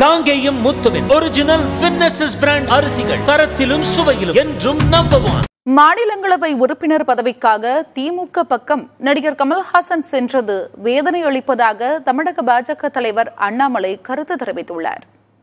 காங்கேயம் முத்துவின் ஒரிஜினல் வின்னசஸ் பிராண்ட் அரிசிகள் தரத்திலும் சுவையிலும் என்றும் நம்பர் ஒன் மாநிலங்களவை உறுப்பினர் பதவிக்காக திமுக பக்கம் நடிகர் கமல்ஹாசன் சென்றது வேதனை அளிப்பதாக தமிழக பாஜக தலைவர் அண்ணாமலை கருத்து தெரிவித்துள்ளார்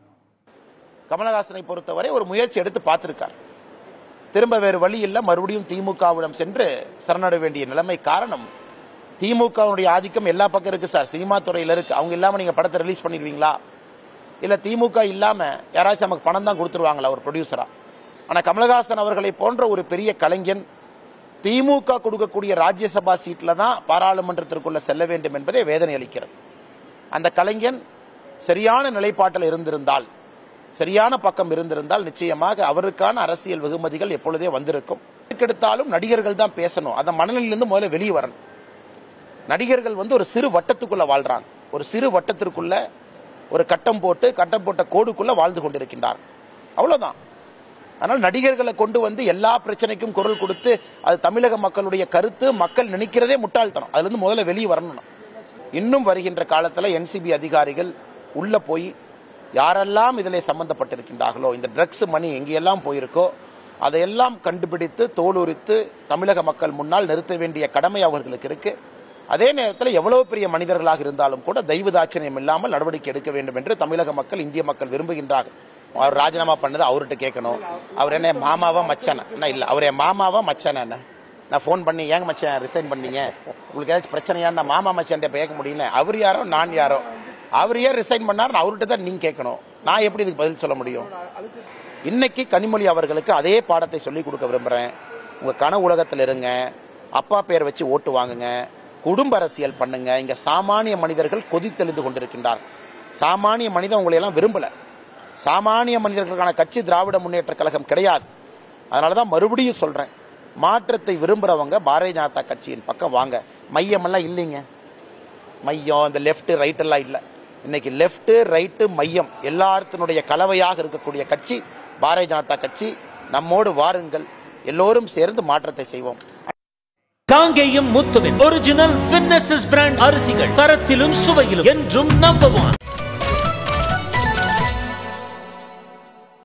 கமலஹாசனை பொறுத்தவரை ஒரு முயற்சி எடுத்து பார்த்திருக்கார் திரும்ப வேறு வழி இல்ல மறுபடியும் திமுகவிடம் சென்று சரணடைய வேண்டிய நிலைமை காரணம் திமுகவுடைய ஆதிக்கம் எல்லா பக்கம் இருக்கு சார் சினிமா துறையில இருக்கு அவங்க இல்லாம நீங்க படத்தை ரிலீஸ் பண்ணிடுவீங்களா இல்ல திமுக இல்லாம யாராச்சும் நமக்கு பணம் தான் கொடுத்துருவாங்களா ஒரு ப்ரொடியூசரா ஆனா கமலஹாசன் அவர்களை போன்ற ஒரு பெரிய கலைஞன் திமுக கொடுக்கக்கூடிய ராஜ்யசபா சீட்ல தான் பாராளுமன்றத்திற்குள்ள செல்ல வேண்டும் என்பதே வேதனை அளிக்கிறது அந்த கலைஞன் சரியான நிலைப்பாட்டில் இருந்திருந்தால் சரியான பக்கம் இருந்திருந்தால் நிச்சயமாக அவருக்கான அரசியல் வெகுமதிகள் எப்பொழுதே வந்திருக்கும் எடுத்தாலும் நடிகர்கள் தான் பேசணும் அந்த மனநிலையிலிருந்து முதல்ல வெளியே வரணும் நடிகர்கள் வந்து ஒரு சிறு வட்டத்துக்குள்ள வாழ்றாங்க ஒரு சிறு வட்டத்திற்குள்ள ஒரு கட்டம் போட்டு கட்டம் போட்ட கோடுக்குள்ள வாழ்ந்து கொண்டிருக்கின்றார் அவ்வளவுதான் ஆனால் நடிகர்களை கொண்டு வந்து எல்லா பிரச்சனைக்கும் குரல் கொடுத்து அது தமிழக மக்களுடைய கருத்து மக்கள் நினைக்கிறதே முட்டாள்தனம் அதுல இருந்து முதல்ல வெளியே வரணும் இன்னும் வருகின்ற காலத்துல என்சிபி அதிகாரிகள் உள்ள போய் யாரெல்லாம் இதில் சம்பந்தப்பட்டிருக்கின்றார்களோ இந்த ட்ரக்ஸ் மணி எங்கெல்லாம் போயிருக்கோ அதையெல்லாம் கண்டுபிடித்து தோலுரித்து தமிழக மக்கள் முன்னால் நிறுத்த வேண்டிய கடமை அவர்களுக்கு இருக்கு அதே நேரத்தில் எவ்வளவு பெரிய மனிதர்களாக இருந்தாலும் கூட தெய்வ தாட்சணியம் இல்லாமல் நடவடிக்கை எடுக்க வேண்டும் என்று தமிழக மக்கள் இந்திய மக்கள் விரும்புகின்றார்கள் அவர் ராஜினாமா பண்ணது அவர்கிட்ட கேட்கணும் அவர் என்ன மாமாவா மச்சானா என்ன இல்ல அவர் என் மாமாவா மச்சானா என்ன நான் ஃபோன் பண்ணி ஏங்க மச்சான் ரிசைன் பண்ணீங்க உங்களுக்கு ஏதாச்சும் பிரச்சனையான்னு நான் மாமா மச்சான் கேட்க முடியல அவர் யாரோ நான் யாரோ அவர் ஏன் ரிசைன் பண்ணார் அவர்கிட்ட தான் நீங்க கேட்கணும் நான் எப்படி இதுக்கு பதில் சொல்ல முடியும் இன்னைக்கு கனிமொழி அவர்களுக்கு அதே பாடத்தை சொல்லி கொடுக்க விரும்புறேன் உங்க கனவு உலகத்தில் இருங்க அப்பா பேர் வச்சு ஓட்டு வாங்குங்க குடும்ப அரசியல் பண்ணுங்க இங்க சாமானிய மனிதர்கள் கொதித்தெழுந்து கொண்டிருக்கின்றார் சாமானிய மனிதன் உங்களை எல்லாம் விரும்பல சாமானிய மனிதர்களுக்கான கட்சி திராவிட முன்னேற்ற கழகம் கிடையாது அதனாலதான் மறுபடியும் சொல்றேன் மாற்றத்தை விரும்புறவங்க பாரதிய ஜனதா கட்சியின் பக்கம் வாங்க மையமெல்லாம் இல்லைங்க மையம் இந்த லெஃப்ட் ரைட் எல்லாம் இல்ல இன்னைக்கு லெஃப்ட் ரைட்டு மையம் எல்லாத்தினுடைய கலவையாக இருக்கக்கூடிய கட்சி பாரதிய ஜனதா கட்சி நம்மோடு வாருங்கள் எல்லோரும் சேர்ந்து மாற்றத்தை செய்வோம் காங்கேயம் முத்துவின் ஒரிஜினல் வின்னசஸ் பிராண்ட் அரிசிகள் தரத்திலும் சுவையிலும் என்றும் நம்பர் ஒன்